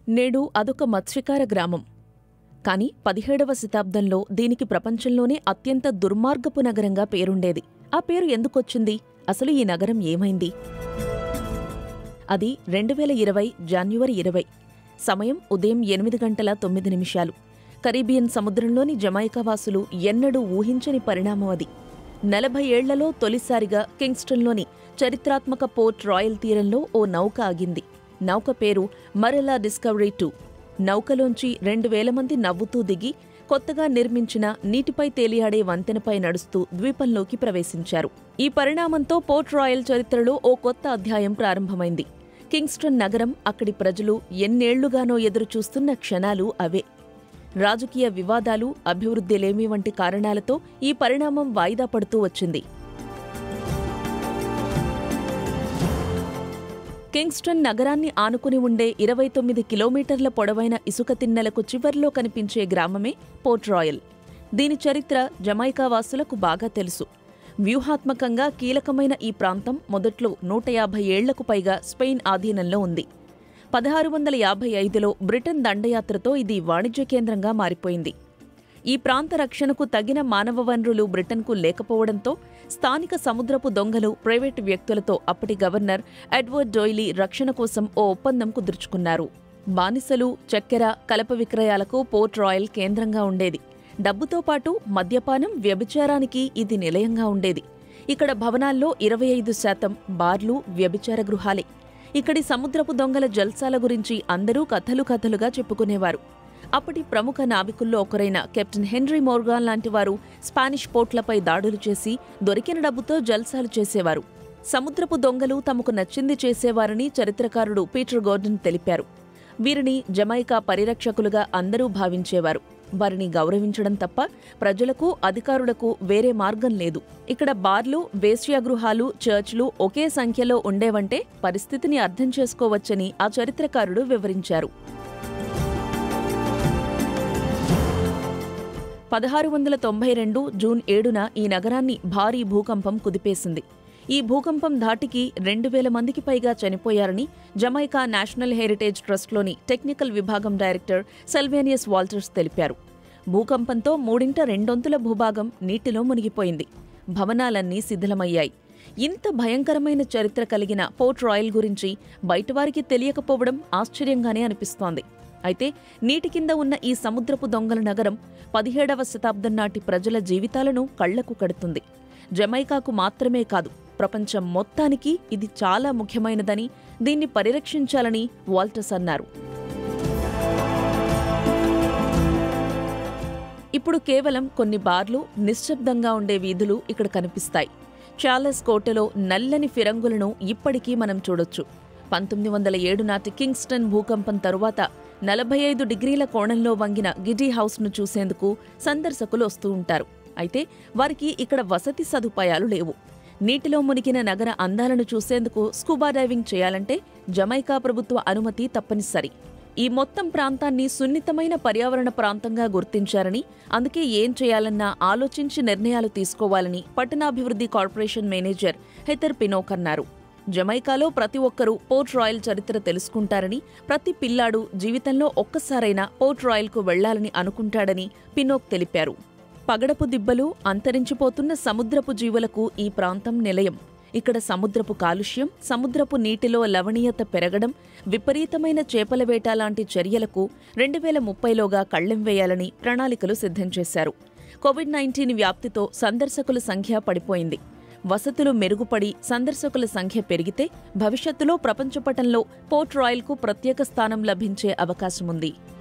నేడు అదొక మత్స్యకార గ్రామం కాని పదిహేడవ శతాబ్దంలో దీనికి ప్రపంచంలోనే అత్యంత దుర్మార్గపు నగరంగా పేరుండేది ఆ పేరు ఎందుకొచ్చింది అసలు ఈ నగరం ఏమైంది అది రెండు వేల ఇరవై జాన్యువరి ఇరవై సమయం ఉదయం ఎనిమిది గంటల తొమ్మిది నిమిషాలు కరీబియన్ సముద్రంలోని జమైకా వాసులు ఎన్నడూ ఊహించని పరిణామం అది నలభై ఏళ్లలో తొలిసారిగా కింగ్స్టన్లోని చరిత్రాత్మక పోర్ట్ రాయల్ తీరంలో ఓ నౌక ఆగింది నౌక పేరు మరెలా డిస్కవరీ టూ నౌకలోంచి రెండు వేల మంది నవ్వుతూ దిగి కొత్తగా నిర్మించిన నీటిపై తేలియాడే వంతెనపై నడుస్తూ ద్వీపంలోకి ప్రవేశించారు ఈ పరిణామంతో పోర్ట్ రాయల్ చరిత్రలో ఓ కొత్త అధ్యాయం ప్రారంభమైంది కింగ్స్టన్ నగరం అక్కడి ప్రజలు ఎన్నేళ్లుగానో ఎదురుచూస్తున్న క్షణాలు అవే రాజకీయ వివాదాలు అభివృద్ధిలేమి వంటి కారణాలతో ఈ పరిణామం వాయిదా పడుతూ వచ్చింది కింగ్స్టన్ నగరాన్ని ఆనుకుని ఉండే ఇరవై తొమ్మిది కిలోమీటర్ల పొడవైన ఇసుక తిన్నెలకు చివర్లో కనిపించే గ్రామమే పోర్ట్ రాయల్ దీని చరిత్ర జమైకా వాసులకు బాగా తెలుసు వ్యూహాత్మకంగా కీలకమైన ఈ ప్రాంతం మొదట్లో నూట యాభై ఏళ్లకు పైగా స్పెయిన్ ఆధీనంలో ఉంది పదహారు వందల యాభై ఐదులో బ్రిటన్ దండయాత్రతో ఇది వాణిజ్య కేంద్రంగా మారిపోయింది ఈ ప్రాంత రక్షణకు తగిన మానవ వనరులు బ్రిటన్కు లేకపోవడంతో స్థానిక సముద్రపు దొంగలు ప్రైవేటు వ్యక్తులతో అప్పటి గవర్నర్ ఎడ్వర్డ్ డోయిలీ రక్షణ కోసం ఓ ఒప్పందం కుదుర్చుకున్నారు బానిసలు చక్కెర కలప విక్రయాలకు పోర్ట్ రాయల్ కేంద్రంగా ఉండేది డబ్బుతో పాటు మద్యపానం వ్యభిచారానికి ఇది నిలయంగా ఉండేది ఇక్కడ భవనాల్లో ఇరవై ఐదు శాతం బార్లు వ్యభిచార గృహాలే ఇక్కడి సముద్రపు దొంగల జల్సాల గురించి అందరూ కథలు కథలుగా చెప్పుకునేవారు అప్పటి ప్రముఖ నావికుల్లో ఒకరైన కెప్టెన్ హెన్రీ మోర్గాన్ లాంటి వారు స్పానిష్ పోర్ట్లపై దాడులు చేసి దొరికిన డబ్బుతో జల్సాలు చేసేవారు సముద్రపు దొంగలు తమకు నచ్చింది చేసేవారని చరిత్రకారుడు పీటర్ గోర్డన్ తెలిపారు వీరిని జమైకా పరిరక్షకులుగా అందరూ భావించేవారు వారిని గౌరవించడం తప్ప ప్రజలకు అధికారులకు వేరే మార్గం లేదు ఇక్కడ బార్లు వేశ్యాగృహాలు చర్చ్లు ఒకే సంఖ్యలో ఉండేవంటే పరిస్థితిని అర్థం చేసుకోవచ్చని ఆ చరిత్రకారుడు వివరించారు పదహారు వందల తొంభై రెండు జూన్ ఏడున ఈ నగరాన్ని భారీ భూకంపం కుదిపేసింది ఈ భూకంపం ధాటికి రెండు వేల మందికి పైగా చనిపోయారని జమైకా నేషనల్ హెరిటేజ్ ట్రస్ట్లోని టెక్నికల్ విభాగం డైరెక్టర్ సెల్వేనియస్ వాల్టర్స్ తెలిపారు భూకంపంతో మూడింట రెండొంతుల భూభాగం నీటిలో మునిగిపోయింది భవనాలన్నీ శిథిలమయ్యాయి ఇంత భయంకరమైన చరిత్ర కలిగిన పోర్ట్ రాయల్ గురించి బయటవారికి తెలియకపోవడం ఆశ్చర్యంగానే అనిపిస్తోంది అయితే నీటి కింద ఉన్న ఈ సముద్రపు దొంగల నగరం పదిహేడవ శతాబ్దం నాటి ప్రజల జీవితాలను కళ్లకు కడుతుంది జమైకాకు మాత్రమే కాదు ప్రపంచం మొత్తానికి ఇది చాలా ముఖ్యమైనదని దీన్ని పరిరక్షించాలని వాల్టర్స్ అన్నారు ఇప్పుడు కేవలం కొన్ని బార్లు నిశ్శబ్దంగా ఉండే వీధులు ఇక్కడ కనిపిస్తాయి చార్లెస్ కోటలో నల్లని ఫిరంగులను ఇప్పటికీ మనం చూడొచ్చు పంతొమ్మిది వందల ఏడు నాటి కింగ్స్టన్ భూకంపం తరువాత నలభై ఐదు డిగ్రీల కోణంలో వంగిన గిడీ హౌస్ను చూసేందుకు సందర్శకులు వస్తూ ఉంటారు అయితే వారికి ఇక్కడ వసతి సదుపాయాలు లేవు నీటిలో మునిగిన నగర అందాలను చూసేందుకు స్కూబా డైవింగ్ చేయాలంటే జమైకా ప్రభుత్వ అనుమతి తప్పనిసరి ఈ మొత్తం ప్రాంతాన్ని సున్నితమైన పర్యావరణ ప్రాంతంగా గుర్తించారని అందుకే ఏం చేయాలన్నా ఆలోచించి నిర్ణయాలు తీసుకోవాలని పట్టణాభివృద్ధి కార్పొరేషన్ మేనేజర్ హెతర్ పినోక్ అన్నారు జమైకాలో ప్రతి ఒక్కరూ పోర్ట్ రాయల్ చరిత్ర తెలుసుకుంటారని ప్రతి పిల్లాడు జీవితంలో ఒక్కసారైనా పోర్ట్ రాయల్కు వెళ్లాలని అనుకుంటాడని పినోక్ తెలిపారు పగడపు దిబ్బలు అంతరించిపోతున్న సముద్రపు జీవులకు ఈ ప్రాంతం నిలయం ఇక్కడ సముద్రపు కాలుష్యం సముద్రపు నీటిలో లవణీయత పెరగడం విపరీతమైన చేపల వేట లాంటి చర్యలకు రెండు వేల ముప్పైలోగా కళ్లెం వేయాలని ప్రణాళికలు సిద్ధం చేశారు కోవిడ్ నైన్టీన్ వ్యాప్తితో సందర్శకుల సంఖ్య పడిపోయింది వసతులు మెరుగుపడి సందర్శకుల సంఖ్య పెరిగితే భవిష్యత్తులో ప్రపంచపటంలో పోర్ట్ రాయల్కు ప్రత్యేక స్థానం లభించే అవకాశముంది